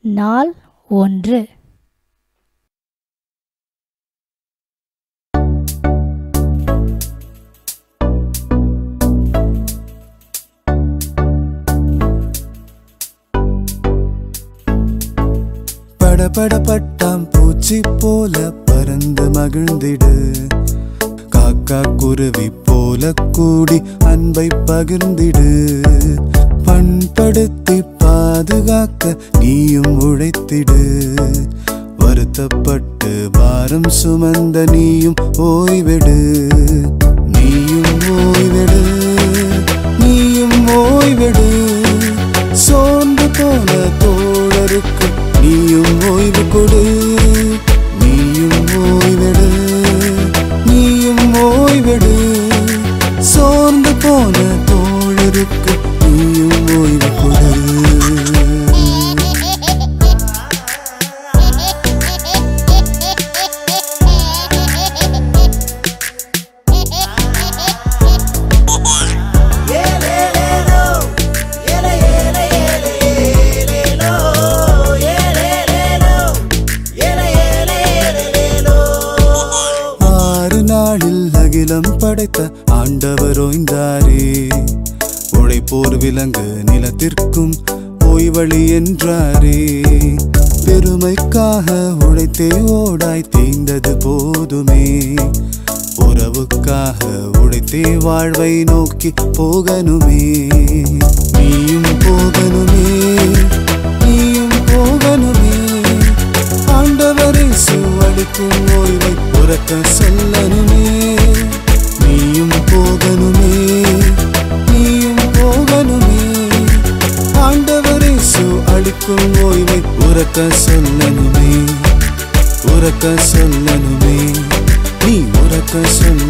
நாள் ஒன்று படபட பட்டாம் பூச்சி போல பறந்து மகிழ்ந்திடு காக்கா குருவி போல கூடி அன்பை பகிர்ந்திடு பண்படுத்தி பாதுகாக்க நீயும் உழைத்திடு வருத்தப்பட்டு பாரம் சுமந்த நீயும் ஓய்வெடு நீயும் ஓய்வெடு நீயும் ஓய்வெடு சோர்ந்து போன தோழருக்கு நீயும் ஓய்வு கொடு நீயும் ஓய்வெடு நீயும் ஓய்வெடு சோர்ந்து போன தோழருக்கு நீயும் ஓய்வு கொடு ஆறு நாளில் அகிலம் படைத்த ஆண்டவர் ஓய்ந்தாரே உழைப்போர் விலங்கு நிலத்திற்கும் ஓய்வழி என்றாரே பெருமைக்காக உழைத்தே ஓடாய் தேய்ந்தது போதுமே உறவுக்காக உழைத்தே வாழ்வை நோக்கி போகணுமே நீயும் போகணுமே நீயும் போகணுமே ஆண்டவரை சுவடிக்கும் ஓய்வை உறக்க சொல்லணுமே நீயும் போகணுமே நீயும் போகணுமே ஆண்டவரை சு அளிக்கும் ஓய்வை உறக்க சொல்லணுமே உறக்க சொல்லணுமே நீ உறக்க சொல்ல